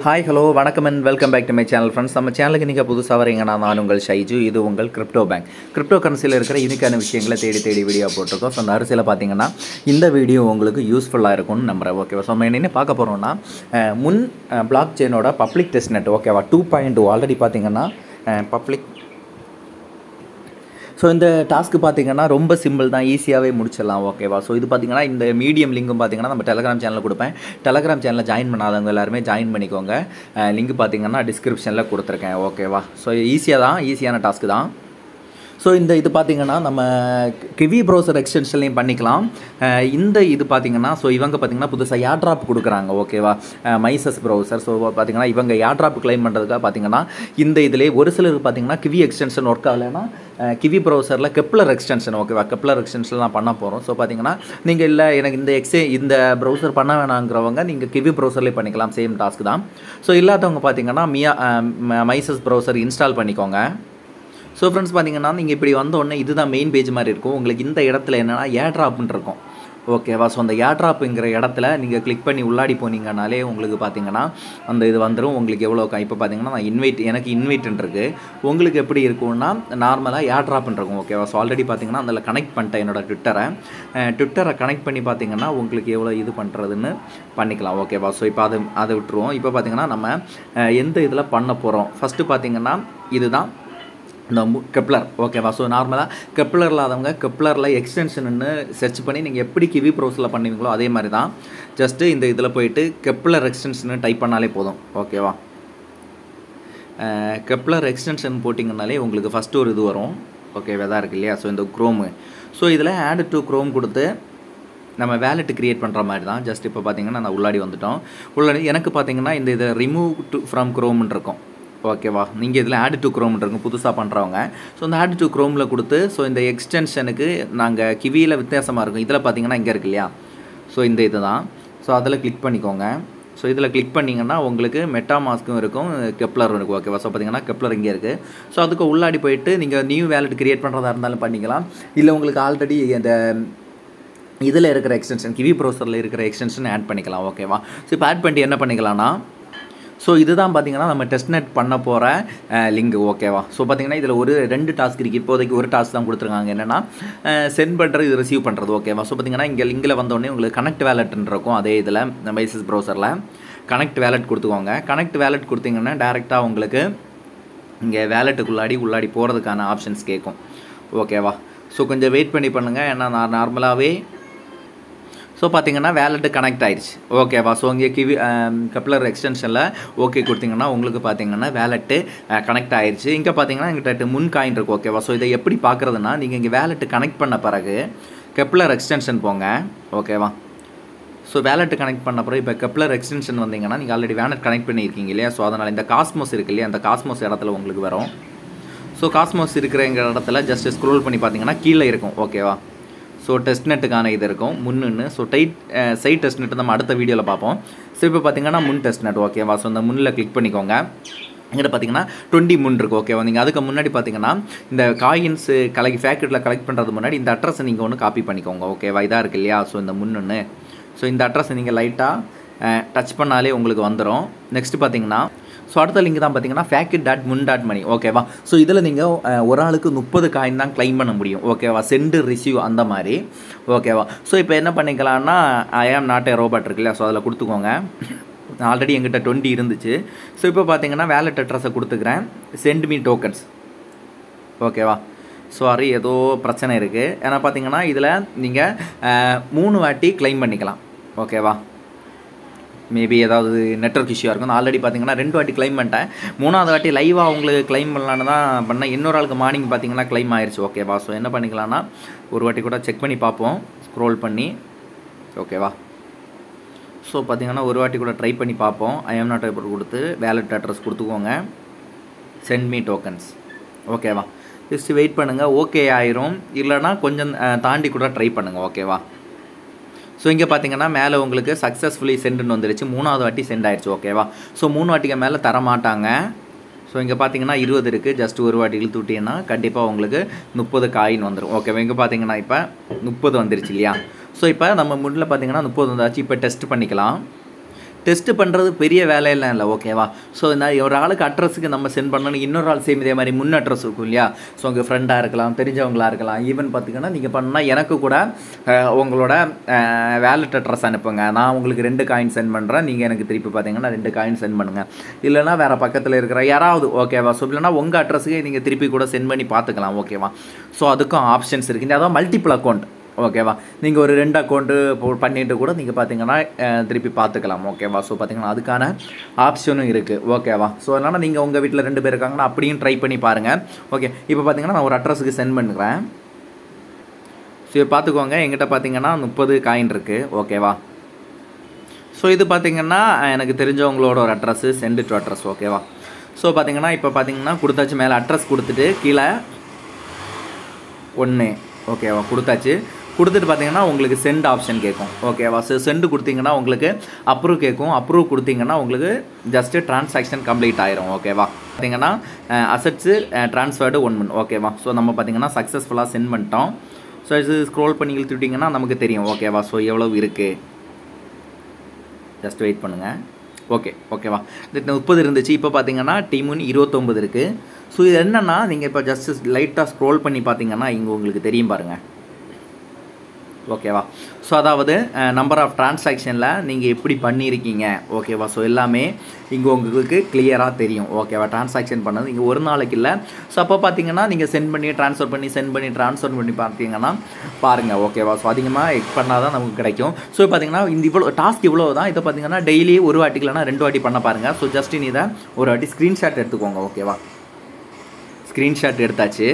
hi hello வணக்கம் and welcome back to my channel friends நம்ம சேனலுக்கு நீங்கள் புதுசாக வரீங்கன்னா நான் உங்கள் ஷைஜு இது உங்கள் கிரிப்டோ பேங்க் கிரிப்டோ கரன்சியில் இருக்கிற யூனிக்கான விஷயங்களை தேடி தேடி வீடியோ போட்டிருக்கோம் ஸோ அந்த அரிசியில் பார்த்தீங்கன்னா இந்த வீடியோ உங்களுக்கு யூஸ்ஃபுல்லாக இருக்கும்னு நம்புறேன் ஓகேவா ஸோ நம்ம என்ன பார்க்க போகிறோம்னா அஹ், முன் பிளாக் செயினோட பப்ளிக் டெஸ்ட் நெட் ஓகேவா டூ பாயிண்ட் டூ ஆல்ரெடி பார்த்தீங்கன்னா பப்ளிக் ஸோ இந்த டாஸ்க்கு பார்த்தீங்கன்னா ரொம்ப சிம்பிள் தான் ஈஸியாகவே முடிச்சிடலாம் ஓகேவா ஸோ இது பார்த்தீங்கன்னா இந்த மீடியம் லிங்கும் பார்த்தீங்கன்னா நம்ம டெலகிராம் சேனலில் கொடுப்பேன் டெலகிராம் சேனலில் ஜாயின் பண்ணாதவங்க எல்லாருமே ஜாயின் பண்ணிக்கோங்க லிங்க் பார்த்தீங்கன்னா டிஸ்கிரிப்ஷனில் கொடுத்துருக்கேன் ஓகேவா ஸோ ஈஸியாக தான் ஈஸியான டாஸ்க்கு தான் ஸோ இந்த இது பார்த்தீங்கன்னா நம்ம கிவி ப்ரௌசர் எக்ஸ்டென்ஷன்லையும் பண்ணிக்கலாம் அஹ் இந்த இது பார்த்தீங்கன்னா ஸோ இவங்க பார்த்தீங்கன்னா புதுசாக ஏர்ட்ராப் கொடுக்குறாங்க ஓகேவா மைசஸ் ப்ரௌசர் ஸோ பார்த்தீங்கன்னா இவங்க ஏர்ட்ராப் கிளைம் பண்ணுறதுக்காக பார்த்தீங்கன்னா இந்த இதிலே ஒரு சிலருக்கு பார்த்தீங்கன்னா கிவி எக்ஸ்டென்ஷன் ஒர்க் ஆகலைன்னா அஹ் கிவி ப்ரௌசரில் கெப்லர் எக்ஸ்டென்ஷன் ஓகேவா கெப்லர் எக்ஸ்டென்ஷன் தான் பண்ண போகிறோம் ஸோ பார்த்தீங்கன்னா நீங்கள் இல்லை எனக்கு இந்த எக்ஸே இந்த ப்ரௌசர் பண்ண வேணாங்கிறவங்க நீங்கள் கிவி ப்ரௌசர்லேயே பண்ணிக்கலாம் சேம் டாஸ்க் தான் ஸோ இல்லாதவங்க பார்த்தீங்கன்னா மியா மைசஸ் ப்ரௌசர் இன்ஸ்டால் பண்ணிக்கோங்க ஸோ ஃப்ரெண்ட்ஸ் பார்த்தீங்கன்னா நீங்கள் இப்படி வந்த உடனே இதுதான் மெயின் பேஜ் மாதிரி இருக்கும் உங்களுக்கு இந்த இடத்துல என்னென்னா ஏட்ராப்னு இருக்கும் ஓகேவா ஸோ அந்த ஏட்ராப்புங்கிற இடத்துல நீங்கள் கிளிக் பண்ணி உள்ளாடி போனீங்கனாலே உங்களுக்கு பார்த்தீங்கன்னா அந்த இது வந்துடும் உங்களுக்கு எவ்வளோ இப்போ பார்த்தீங்கன்னா நான் இன்வைட் எனக்கு இன்வைட்னு இருக்கு உங்களுக்கு எப்படி இருக்கும்னா நார்மலாக ஏட்ராப்னு இருக்கும் ஓகேவா ஸோ ஆல்ரெடி பார்த்தீங்கன்னா அதில் கனெக்ட் பண்ணிட்டேன் என்னோட ட்விட்டரை ட்விட்டரை கனெக்ட் பண்ணி பார்த்தீங்கன்னா உங்களுக்கு எவ்வளோ இது பண்ணுறதுன்னு பண்ணிக்கலாம் ஓகேவா ஸோ இப்போ அது அதை விட்டுருவோம் இப்போ பார்த்தீங்கன்னா நம்ம அஹ், எந்த இதில் பண்ண போகிறோம் ஃபஸ்ட்டு பார்த்தீங்கன்னா இதுதான் இந்த மு கெப்லர் ஓகேவா ஸோ நார்மலாக கெப்லர் இல்லாதவங்க கெப்லரில் எக்ஸ்டென்ஷன்னு சர்ச் பண்ணி நீங்கள் எப்படி கிவி ப்ரௌசரில் பண்ணுவீங்களோ அதே மாதிரி தான் ஜஸ்ட்டு இந்த இதில் போயிட்டு கெப்லர் எக்ஸ்டென்ஷன் டைப் பண்ணாலே போதும் ஓகேவா கெப்லர் எக்ஸ்டென்ஷன் போட்டிங்கனாலே உங்களுக்கு ஃபஸ்ட்டு ஒரு இது வரும் ஓகேவா தான் இருக்கு இல்லையா ஸோ இந்த க்ரோமு ஸோ இதில் ஆட் டு க்ரோம் கொடுத்து நம்ம வேலெட் கிரியேட் பண்ணுற மாதிரி தான் ஜஸ்ட் இப்போ பார்த்தீங்கன்னா நான் உள்ளாடி வந்துட்டோம் உள்ளாடி எனக்கு பார்த்தீங்கன்னா இந்த இதை ரிமூவ் டு ஃப்ரம் க்ரோம்னு இருக்கும் ஓகேவா நீங்கள் இதில் ஆட் டு க்ரோம் இருக்கும் புதுசாக பண்ணுறவங்க ஸோ இந்த ஆட் டு க்ரோமில் கொடுத்து ஸோ இந்த எக்ஸ்டென்ஷனுக்கு நாங்கள் கிவியில் வித்தியாசமாக இருக்கும் இதில் பார்த்தீங்கன்னா இங்கே இருக்கு இல்லையா ஸோ இந்த இது தான் ஸோ அதில் கிளிக் பண்ணிக்கோங்க ஸோ இதில் கிளிக் பண்ணிங்கன்னா உங்களுக்கு மெட்டா மாஸ்க்கும் இருக்கும் கெப்லரும் இருக்கும் ஓகேவா ஸோ பார்த்தீங்கன்னா கெப்லர் இங்கே இருக்குது ஸோ அதுக்கு உள்ளாடி போயிட்டு நீங்கள் நியூ வேலெட் கிரியேட் பண்ணுறதா இருந்தாலும் பண்ணிக்கலாம் இல்லை உங்களுக்கு ஆல்ரெடி அந்த இதில் இருக்கிற எக்ஸ்டென்ஷன் கிவி ப்ரௌசரில் இருக்கிற எக்ஸ்டென்ஷன் ஆட் பண்ணிக்கலாம் ஓகேவா ஸோ இப்போ ஆட் பண்ணிட்டு என்ன பண்ணிக்கலாம்னா ஸோ இதுதான் பார்த்தீங்கன்னா நம்ம டெஸ்ட் நெட் பண்ண போகிற லிங்க் ஓகேவா ஸோ பார்த்தீங்கன்னா இதில் ஒரு ரெண்டு டாஸ்க் இருக்குது இப்போதைக்கு ஒரு டாஸ்க் தான் கொடுத்துருக்காங்க என்னென்னா சென்ட் பண்ணுறது இது ரிசீவ் பண்ணுறது ஓகேவா ஸோ பார்த்தீங்கன்னா இங்கே லிங்கில் வந்தோடனே உங்களுக்கு கனெக்ட் வேலட்னு இருக்கும் அதே இதில் மைசஸ் ப்ரௌசரில் கனெக்ட் வேலட் கொடுத்துக்கோங்க கனெக்ட் வேலட் கொடுத்தீங்கன்னா டேரெக்டாக உங்களுக்கு இங்கே வேலெட்டுக்குள்ளாடி உள்ளாடி போகிறதுக்கான ஆப்ஷன்ஸ் கேட்கும் ஓகேவா ஸோ கொஞ்சம் வெயிட் பண்ணி பண்ணுங்கள் ஏன்னா நான் நார்மலாகவே ஸோ பார்த்தீங்கன்னா வேலெட்டு கனெக்ட் ஆயிடுச்சு ஓகேவா ஸோ இங்கே கிவி கப்ளர் எக்ஸ்டென்ஷனில் ஓகே கொடுத்தீங்கன்னா உங்களுக்கு பார்த்தீங்கன்னா வேலெட்டு கனெக்ட் ஆயிடுச்சு இங்கே பார்த்தீங்கன்னா எங்கிட்ட முன் காயின் இருக்கு ஓகேவா ஸோ இதை எப்படி பார்க்குறதுனா நீங்கள் இங்கே வேலெட்டு கனெக்ட் பண்ண பிறகு கெப்லர் எக்ஸ்டென்ஷன் போங்க ஓகேவா ஸோ வேலெட்டு கனெக்ட் பண்ண பிறகு இப்போ கெப்லர் எக்ஸ்டென்ஷன் வந்தீங்கன்னா நீங்கள் ஆல்ரெடி வேலெட் கனெக்ட் பண்ணியிருக்கீங்க இல்லையா ஸோ அதனால் இந்த காஸ்மோஸ் இருக்கு இல்லையா அந்த காஸ்மோஸ் இடத்துல உங்களுக்கு வரும் ஸோ காஸ்மோஸ் இருக்கிற எங்கள் இடத்துல ஜஸ்ட் ஸ்க்ரோல் பண்ணி பார்த்தீங்கன்னா கீழே இருக்கும் ஓகேவா ஸோ டெஸ்ட் நெட்டுக்கான இது இருக்கும் முன்னுன்னு so tight side test net நம்ம அடுத்த வீடியோவில் பார்ப்போம் ஸோ இப்போ பார்த்தீங்கன்னா முன் டெஸ்ட் நெட் ஓகேவா ஸோ இந்த முன்னில் கிளிக் பண்ணிக்கோங்க இங்கிட்ட பார்த்தீங்கன்னா டுவெண்ட்டி முன் இருக்குது ஓகேவா நீங்கள் அதுக்கு முன்னாடி பார்த்தீங்கன்னா இந்த காயின்ஸ் கலெக்ட் ஃபேக்ட்ரியில் கலெக்ட் பண்ணுறது முன்னாடி இந்த அட்ரஸை நீங்கள் ஒன்று காப்பி பண்ணிக்கோங்க ஓகேவா இதாக இருக்கு இல்லையா ஸோ இந்த முன்னுன்னு ஸோ இந்த அட்ரஸை நீங்கள் லைட்டாக டச் பண்ணாலே உங்களுக்கு வந்துடும் நெக்ஸ்ட் பார்த்தீங்கன்னா ஸோ அடுத்த லிங்க் தான் பார்த்தீங்கன்னா ஃபேக்கெட் டாட் முன் டாட் மணி ஓகேவா ஸோ இதில் நீங்கள் ஒரு ஆளுக்கு முப்பது காயின் தான் க்ளைம் பண்ண முடியும் ஓகேவா சென்டு ரிசீவ் அந்த மாதிரி ஓகேவா ஸோ இப்போ என்ன பண்ணிக்கலாம்னா ஐ ஆம் நாட் ஏ ரோபோட் இருக்கு இல்லையா ஸோ அதில் கொடுத்துக்கோங்க ஆல்ரெடி எங்கிட்ட டுவெண்ட்டி இருந்துச்சு ஸோ இப்போ பார்த்தீங்கன்னா வேலட் அட்ரஸை கொடுத்துக்கிறேன் சென்ட் மீ டோக்கன்ஸ் ஓகேவா சாரி ஏதோ பிரச்சனை இருக்குது ஏன்னா பார்த்தீங்கன்னா இதில் நீங்கள் மூணு வாட்டி க்ளைம் பண்ணிக்கலாம் ஓகேவா மேபி ஏதாவது நெட்ஒர்க் இஷ்யூ இருக்கும் ஆல்ரெடி பார்த்தீங்கன்னா ரெண்டு வாட்டி க்ளைம் பண்ணிட்டேன் மூணாவது வாட்டி லைவாக உங்களுக்கு க்ளைம் பண்ணலான்னு தான் பண்ணேன் இன்னொரு ஆளுக்கு மார்னிங் பார்த்தீங்கன்னா க்ளைம் ஆயிடுச்சு ஓகேவா ஸோ என்ன பண்ணிக்கலாம்னா ஒரு வாட்டி கூட செக் பண்ணி பார்ப்போம் ஸ்க்ரோல் பண்ணி ஓகேவா ஸோ பார்த்தீங்கன்னா ஒரு வாட்டி கூட ட்ரை பண்ணி பார்ப்போம் ஐஎம் நாட் ஏபிள் கொடுத்து வேலட் அட்ரஸ் கொடுத்துக்கோங்க சென்ட் மீ டோக்கன்ஸ் ஓகேவா ஜஸ்ட் வெயிட் பண்ணுங்கள் ஓகே ஆயிரும் இல்லைனா கொஞ்சம் அஹ், தாண்டி கூட ட்ரை பண்ணுங்கள் ஓகேவா ஸோ இங்கே பார்த்தீங்கன்னா மேலே உங்களுக்கு சக்ஸஸ்ஃபுல்லி சென்டுன்னு வந்துருச்சு மூணாவது வாட்டி சென்ட் ஆயிடுச்சு ஓகேவா ஸோ மூணு வாட்டிக்கு மேலே தர மாட்டாங்க ஸோ இங்கே பார்த்தீங்கன்னா இருபது இருக்குது ஜஸ்ட் ஒரு வாட்டி இழுத்து விட்டீங்கன்னா கண்டிப்பாக உங்களுக்கு முப்பது காயின் வந்துடும் ஓகேவா இங்கே பார்த்தீங்கன்னா இப்போ முப்பது வந்துருச்சு இல்லையா ஸோ இப்போ நம்ம முன்னில் பார்த்தீங்கன்னா முப்பது வந்தாச்சு இப்போ டெஸ்ட் பண்ணிக்கலாம் டெஸ்ட் பண்ணுறது பெரிய வேலையெல்லாம் இல்லை ஓகேவா ஸோ நான் ஒரு ஆளுக்கு அட்ரஸுக்கு நம்ம சென்ட் பண்ணணும் இன்னொரு ஆள் சேம் இதே மாதிரி முன் அட்ரஸ் இருக்கும் இல்லையா ஸோ உங்கள் ஃப்ரெண்டாக இருக்கலாம் தெரிஞ்சவங்களா இருக்கலாம் ஈவன் பார்த்தீங்கன்னா நீங்கள் பண்ணால் எனக்கு கூட அஹ், உங்களோட வேலட் அட்ரஸ் அனுப்புங்க நான் உங்களுக்கு ரெண்டு காயின் சென்ட் பண்ணுறேன் நீங்கள் எனக்கு திருப்பி பார்த்தீங்கன்னா ரெண்டு காயின் சென்ட் பண்ணுங்கள் இல்லைன்னா வேறு பக்கத்தில் இருக்கிற யாராவது ஓகேவா ஸோ இல்லைனா உங்கள் அட்ரஸுக்கு நீங்கள் திருப்பி கூட சென்ட் பண்ணி பார்த்துக்கலாம் ஓகேவா ஸோ அதுக்கும் ஆப்ஷன்ஸ் இருக்குது அதாவது மல்டிபிள் அக்கௌண்ட் ஓகேவா நீங்கள் ஒரு ரெண்டு அக்கௌண்ட்டு பண்ணிட்டு கூட நீங்கள் பார்த்தீங்கன்னா அஹ், திருப்பி பார்த்துக்கலாம் ஓகேவா ஸோ பார்த்தீங்கன்னா அதுக்கான ஆப்ஷனும் இருக்குது ஓகேவா ஸோ அதனால் நீங்கள் உங்கள் வீட்டில் ரெண்டு பேர் இருக்காங்கன்னா அப்படியும் ட்ரை பண்ணி பாருங்கள் ஓகே இப்போ பார்த்தீங்கன்னா நான் ஒரு அட்ரஸுக்கு சென்ட் பண்ணுறேன் ஸோ இதை பார்த்துக்கோங்க எங்கிட்ட பார்த்தீங்கன்னா முப்பது காயின் இருக்குது ஓகேவா ஸோ இது பார்த்தீங்கன்னா எனக்கு தெரிஞ்சவங்களோட ஒரு அட்ரஸு சென்ட் டு அட்ரஸ் ஓகேவா ஸோ பார்த்தீங்கன்னா இப்போ பார்த்தீங்கன்னா கொடுத்தாச்சு மேலே அட்ரஸ் கொடுத்துட்டு கீழே ஒன்று ஓகேவா கொடுத்தாச்சு கொடுத்துட்டு பார்த்தீங்கன்னா உங்களுக்கு சென்ட் ஆப்ஷன் கேட்கும் ஓகேவா ஸோ சென்ட் கொடுத்தீங்கன்னா உங்களுக்கு அப்ரூவ் கேட்கும் அப்ரூவ் கொடுத்தீங்கன்னா உங்களுக்கு ஜஸ்ட்டு டிரான்சாக்ஷன் கம்ப்ளீட் ஆயிரும் ஓகேவா பார்த்தீங்கன்னா அசட்ஸு ட்ரான்ஸ்ஃபர்டு ஒன் மந்த் ஓகேவா ஸோ நம்ம பார்த்தீங்கன்னா சக்ஸஸ்ஃபுல்லாக சென்ட் பண்ணிட்டோம் ஸோ இது ஸ்க்ரோல் பண்ணி இழுத்துட்டிங்கன்னா நமக்கு தெரியும் ஓகேவா ஸோ எவ்வளவு இருக்குது ஜஸ்ட் வெயிட் பண்ணுங்கள் ஓகே ஓகேவா இது முப்பது இருந்துச்சு இப்போ பார்த்தீங்கன்னா டீமுன்னு இருபத்தொம்பது இருக்குது ஸோ இது என்னென்னா நீங்கள் இப்போ ஜஸ்ட் லைட்டாக ஸ்க்ரோல் பண்ணி பார்த்தீங்கன்னா இங்கே உங்களுக்கு தெரியும் பாருங்கள் ஓகேவா ஸோ அதாவது நம்பர் ஆஃப் டிரான்சாக்ஷனில் நீங்கள் எப்படி பண்ணியிருக்கீங்க ஓகேவா ஸோ எல்லாமே இங்கே உங்களுக்கு கிளியராக தெரியும் ஓகேவா டிரான்சாக்ஷன் பண்ணது இங்கே ஒரு நாளைக்கு இல்லை ஸோ அப்போ பார்த்தீங்கன்னா நீங்கள் சென்ட் பண்ணி ட்ரான்ஸ்ஃபர் பண்ணி சென்ட் பண்ணி ட்ரான்ஸ்ஃபர் பண்ணி பார்த்தீங்கன்னா பாருங்கள் ஓகேவா ஸோ அதிகமாக எக் பண்ணால் தான் நமக்கு கிடைக்கும் ஸோ பார்த்தீங்கன்னா இந்த இவ்வளோ டாஸ்க் இவ்வளோ தான் இதை பார்த்தீங்கன்னா டெய்லி ஒரு வாட்டி இல்லைனா ரெண்டு வாட்டி பண்ண பாருங்கள் ஸோ ஜஸ்ட் நீ இதை ஒரு வாட்டி ஸ்க்ரீன்ஷாட் எடுத்துக்கோங்க ஓகேவா ஸ்க்ரீன்ஷாட் எடுத்தாச்சு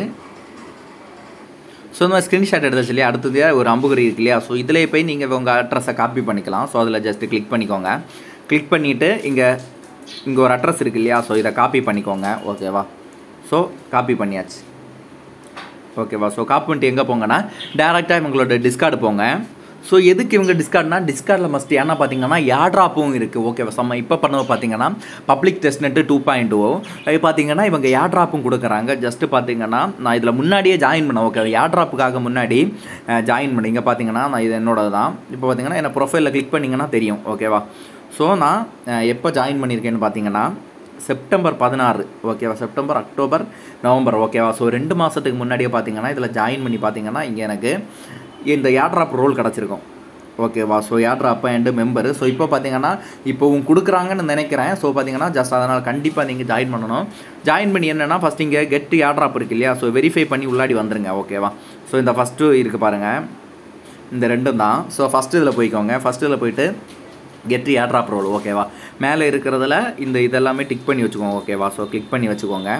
ஸோ இந்த மாதிரி ஸ்க்ரீன்ஷாட் எடுத்தாச்சு இல்லையா அடுத்தது ஒரு அம்புகுறி இருக்கு இல்லையா ஸோ இதிலே போய் நீங்கள் உங்கள் அட்ரஸை காப்பி பண்ணிக்கலாம் ஸோ அதில் ஜஸ்ட்டு கிளிக் பண்ணிக்கோங்க கிளிக் பண்ணிவிட்டு இங்கே இங்கே ஒரு அட்ரஸ் இருக்கு இல்லையா ஸோ இதை காப்பி பண்ணிக்கோங்க ஓகேவா ஸோ காப்பி பண்ணியாச்சு ஓகேவா ஸோ காப்பி பண்ணிட்டு எங்கே போங்கன்னா டேரெக்டாக இவங்களோட டிஸ்கார்டு போங்க ஸோ எதுக்கு இவங்க டிஸ்கார்ட்னா டிஸ்கார்டில் மஸ்ட் ஏன்னா பார்த்தீங்கன்னா ஏட்ராப்பும் இருக்குது ஓகேவா நம்ம இப்போ பண்ணது பார்த்தீங்கன்னா public test net two point o அது பார்த்தீங்கன்னா இவங்க ஏட்ராப்பும் கொடுக்குறாங்க ஜஸ்ட்டு பார்த்தீங்கன்னா நான் இதில் முன்னாடியே ஜாயின் பண்ணேன் ஓகே ஏட்ராப்புக்காக முன்னாடி ஜாயின் பண்ணி இங்கே பார்த்தீங்கன்னா நான் இது என்னோடது தான் இப்போ பார்த்தீங்கன்னா என்ன ப்ரொஃபைலில் கிளிக் பண்ணிங்கன்னா தெரியும் ஓகேவா ஸோ நான் அஹ், எப்போ ஜாயின் பண்ணியிருக்கேன்னு பார்த்தீங்கன்னா செப்டம்பர் பதினாறு ஓகேவா செப்டம்பர் அக்டோபர் நவம்பர் ஓகேவா ஸோ ரெண்டு மாதத்துக்கு முன்னாடியே பார்த்தீங்கன்னா இதில் ஜாயின் பண்ணி பார்த்தீங்கன்னா இங்கே எனக்கு இந்த ஏட்ராப் ரோல் கிடச்சிருக்கும் ஓகேவா so airdrop and member so இப்போ பார்த்தீங்கன்னா இப்போவும் கொடுக்குறாங்கன்னு நினைக்கிறேன் ஸோ பார்த்தீங்கன்னா ஜஸ்ட் அதனால் கண்டிப்பாக நீங்கள் ஜாயின் பண்ணணும் ஜாயின் பண்ணி என்னென்னா ஃபஸ்ட் இங்கே கெட் ஏட்ராப் இருக்கு இல்லையா ஸோ வெரிஃபை பண்ணி உள்ளாடி வந்துருங்க ஓகேவா ஸோ இந்த ஃபஸ்ட்டு இருக்குது பாருங்கள் இந்த ரெண்டும் தான் ஸோ ஃபஸ்ட்டு இதில் போய்க்கோங்க ஃபஸ்ட்டு இதில் போயிட்டு கெட் ஏட்ராப் ரோல் ஓகேவா மேலே இருக்கிறதுல இந்த இதெல்லாமே டிக் பண்ணி வச்சுக்கோங்க ஓகேவா ஸோ கிளிக் பண்ணி வச்சுக்கோங்க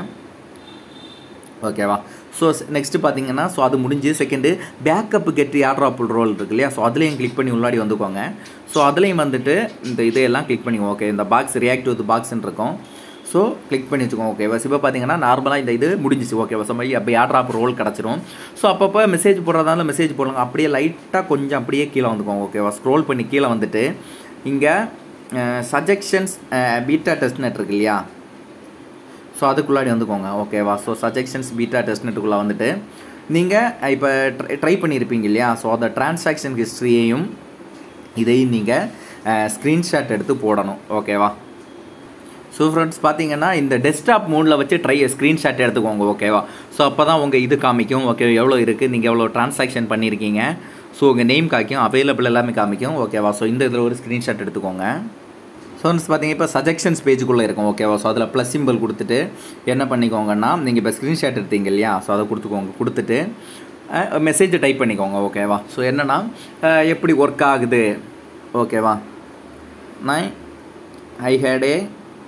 ஓகேவா ஸோ நெக்ஸ்ட்டு பார்த்தீங்கன்னா ஸோ அது முடிஞ்சு second backup get airdrop role இருக்கு இல்லையா ஸோ அதுலேயும் கிளிக் பண்ணி உள்ளாடி வந்துக்கோங்க ஸோ அதுலேயும் வந்துட்டு இந்த இதையெல்லாம் கிளிக் பண்ணி ஓகே இந்த பாக்ஸ் ரியாக்ட் வித் பாக்ஸ்ன்னு இருக்கும் ஸோ கிளிக் பண்ணி வச்சுக்கோங்க ஓகேவா இப்போ பார்த்தீங்கன்னா நார்மலாக இந்த இது முடிஞ்சிச்சு ஓகேவா ஸோ மாதிரி அப்போ ஏட்ராப் ரோல் கிடச்சிரும் ஸோ அப்பப்போ மெசேஜ் போடுறதால மெசேஜ் போடுங்க அப்படியே லைட்டாக கொஞ்சம் அப்படியே கீழே வந்துக்கோங்க ஓகேவா ஸ்க்ரோல் பண்ணி கீழே வந்துட்டு இங்கே சஜெக்ஷன்ஸ் பீட்டா டெஸ்ட் நெட் இருக்கு இல்லையா ஸோ அதுக்குள்ளாடி வந்துக்கோங்க ஓகேவா ஸோ சஜெக்ஷன்ஸ் பீட்டா டெஸ்ட் நெட்டுக்குள்ளே வந்துட்டு நீங்கள் இப்போ ட்ரை ட்ரை பண்ணியிருப்பீங்க இல்லையா ஸோ அந்த டிரான்சாக்ஷன் ஹிஸ்ட்ரியையும் இதையும் நீங்கள் ஸ்க்ரீன்ஷாட் எடுத்து போடணும் ஓகேவா ஸோ ஃப்ரெண்ட்ஸ் பார்த்தீங்கன்னா இந்த டெஸ்க்டாப் மோடில் வச்சு ட்ரை ஸ்க்ரீன்ஷாட் எடுத்துக்கோங்க ஓகேவா ஸோ அப்போ தான் உங்கள் இது காமிக்கும் ஓகே எவ்வளோ இருக்குது நீங்கள் எவ்வளோ ட்ரான்சாக்ஷன் பண்ணியிருக்கீங்க ஸோ உங்கள் நேம் காமிக்கும் அவைலபிள் எல்லாமே காமிக்கும் ஓகேவா ஸோ இந்த இதில் ஒரு ஸ்க்ரீன்ஷாட் எடுத்துக்கோங்க ஸோ வந்து பார்த்தீங்க இப்போ சஜெக்ஷன்ஸ் பேஜுக்குள்ளே இருக்கும் ஓகேவா ஸோ அதில் ப்ளஸ் சிம்பிள் கொடுத்துட்டு என்ன பண்ணிக்கோங்கன்னா நீங்கள் இப்போ ஸ்க்ரீன்ஷாட் எடுத்தீங்க இல்லையா ஸோ அதை கொடுத்துக்கோங்க கொடுத்துட்டு மெசேஜ் டைப் பண்ணிக்கோங்க ஓகேவா ஸோ என்னென்னா எப்படி ஒர்க் ஆகுது ஓகேவா நான் ஐ ஹேட் ஏ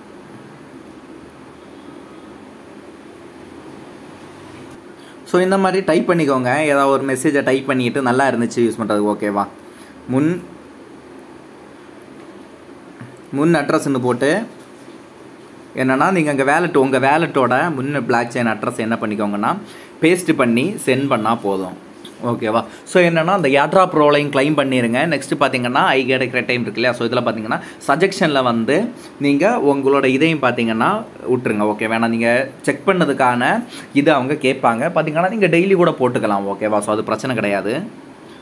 ஸோ இந்த மாதிரி டைப் பண்ணிக்கோங்க ஏதாவது ஒரு மெசேஜை டைப் பண்ணிட்டு நல்லா இருந்துச்சு யூஸ் பண்ணுறதுக்கு ஓகேவா முன் முன் அட்ரஸ்ன்னு போட்டு என்னென்னா நீங்கள் அங்கே வேலட் உங்கள் வேலட்டோட முன்ன பிளாக் செயின் அட்ரஸ் என்ன பண்ணிக்கோங்கன்னா பேஸ்ட் பண்ணி சென்ட் பண்ணால் போதும் ஓகேவா ஸோ என்னென்னா அந்த ஏட்ராப் ரோலையும் க்ளைம் பண்ணிடுங்க நெக்ஸ்ட்டு பார்த்தீங்கன்னா ஐ கிடைக்கிற டைம் இருக்கு இல்லையா ஸோ இதில் பார்த்தீங்கன்னா சஜெக்ஷனில் வந்து நீங்கள் உங்களோட இதையும் பார்த்தீங்கன்னா விட்டுருங்க ஓகே வேணா நீங்கள் செக் பண்ணதுக்கான இது அவங்க கேட்பாங்க பார்த்தீங்கன்னா நீங்கள் டெய்லி கூட போட்டுக்கலாம் ஓகேவா ஸோ அது பிரச்சனை கிடையாது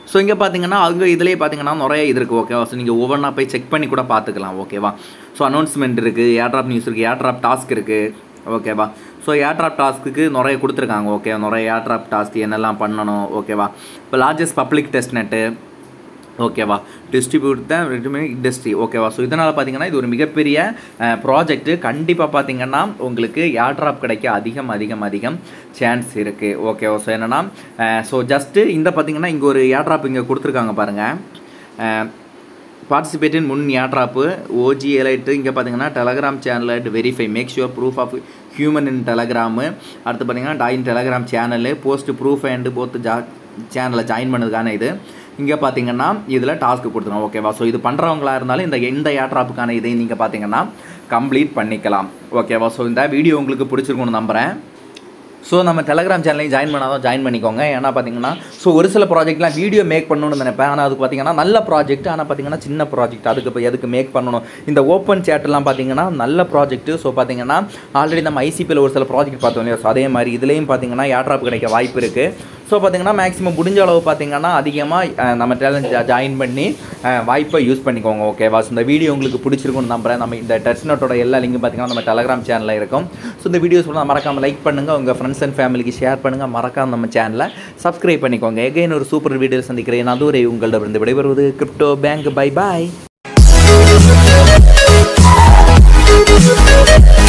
ஸோ இங்கே பார்த்தீங்கன்னா அவங்க இதுலேயே பார்த்தீங்கன்னா நிறைய இது இருக்குது ஓகேவா ஸோ நீங்கள் ஒவ்வொன்றா போய் செக் பண்ணி கூட பார்த்துக்கலாம் ஓகேவா ஸோ அனௌன்ஸ்மெண்ட் இருக்குது ஏர்ட்ராப் நியூஸ் இருக்குது ஏர்ட்ராப் டாஸ்க் இருக்குது ஓகேவா ஸோ ஏர்ட்ராப் டாஸ்க்கு நிறைய கொடுத்துருக்காங்க ஓகே நிறைய ஏர்ட்ராப் டாஸ்க் என்னெல்லாம் பண்ணணும் ஓகேவா இப்போ லார்ஜஸ்ட் பப்ளிக் டெஸ்ட் நெட்டு ஓகேவா டிஸ்ட்ரிபியூட் தான் ரெண்டுமே இண்டஸ்ட்ரி ஓகேவா ஸோ இதனால் பார்த்தீங்கன்னா இது ஒரு மிகப்பெரிய ப்ராஜெக்ட்டு கண்டிப்பாக பார்த்தீங்கன்னா உங்களுக்கு ஏர்ட்ராப் கிடைக்க அதிகம் அதிகம் அதிகம் சான்ஸ் இருக்குது ஓகேவா ஸோ என்னென்னா ஸோ ஜஸ்ட்டு இந்த பார்த்தீங்கன்னா இங்கே ஒரு ஏர்ட்ராப் இங்கே கொடுத்துருக்காங்க பாருங்கள் பார்ட்டிசிபேட் இன் முன் ஏட்ராப்பு ஓஜி எலைட்டு இங்கே பார்த்தீங்கன்னா Telegram channel verify make sure proof of human in Telegram அடுத்து பார்த்தீங்கன்னா join Telegram channel post proof and both ஜா சேனலை ஜாயின் பண்ணதுக்கான இது இங்கே பார்த்தீங்கன்னா இதில் டாஸ்க் கொடுத்துருவோம் ஓகேவா ஸோ இது பண்ணுறவங்களா இருந்தாலும் இந்த எந்த ஏட்ராப்புக்கான இதையும் நீங்கள் பார்த்தீங்கன்னா கம்ப்ளீட் பண்ணிக்கலாம் ஓகேவா ஸோ இந்த வீடியோ உங்களுக்கு பிடிச்சிருக்கும்னு நம்புகிறேன் ஸோ நம்ம டெலகிராம் சேனலையும் ஜாயின் பண்ணாதான் ஜாயின் பண்ணிக்கோங்க ஏன்னா பார்த்தீங்கன்னா ஸோ ஒரு சில ப்ராஜெக்ட்லாம் வீடியோ மேக் பண்ணணும்னு நினைப்பேன் ஆனால் அதுக்கு பார்த்தீங்கன்னா நல்ல ப்ராஜெக்ட் ஆனால் பார்த்தீங்கன்னா சின்ன ப்ராஜெக்ட் அதுக்கு இப்போ எதுக்கு மேக் பண்ணணும் இந்த ஓப்பன் சேட்டெல்லாம் பார்த்தீங்கன்னா நல்ல ப்ராஜெக்ட் ஸோ பார்த்தீங்கன்னா ஆல்ரெடி நம்ம ஐசிபியில் ஒரு சில ப்ராஜெக்ட் பார்த்தோம் இல்லையா ஸோ அதே மாதிரி இதுலேயும் பார்த்தீங்கன்னா ஏட்ராப் கிடைக்க வாய்ப்பு இருக்குது ஸோ பார்த்தீங்கன்னா மேக்ஸிமம் முடிஞ்ச அளவு பார்த்தீங்கன்னா அதிகமாக நம்ம டேலண்ட் ஜாயின் பண்ணி அஹ், வாய்ப்பை யூஸ் பண்ணிக்கோங்க ஓகேவா ஸோ இந்த வீடியோ உங்களுக்கு பிடிச்சிருக்கும்னு நம்புறேன் நம்ம இந்த டச் நோட்டோட எல்லா லிங்கும் பார்த்தீங்கன்னா நம்ம டெலகிராம் சேனலில் இருக்கும் ஸோ இந்த வீடியோஸ் கூட மறக்காமல் லைக் பண்ணுங்கள் உங்கள் ஃப்ரெண்ட்ஸ் அண்ட் ஃபேமிலிக்கு ஷேர் பண்ணுங்கள் மறக்காம நம்ம சேனலை சப்ஸ்கிரைப் பண்ணிக்கோங்க எகைன் ஒரு சூப்பர் வீடியோ சந்திக்கிறேன் அதுவரை உங்களிடமிருந்து விடைபெறுவது கிரிப்டோ பேங்க் பை பாய்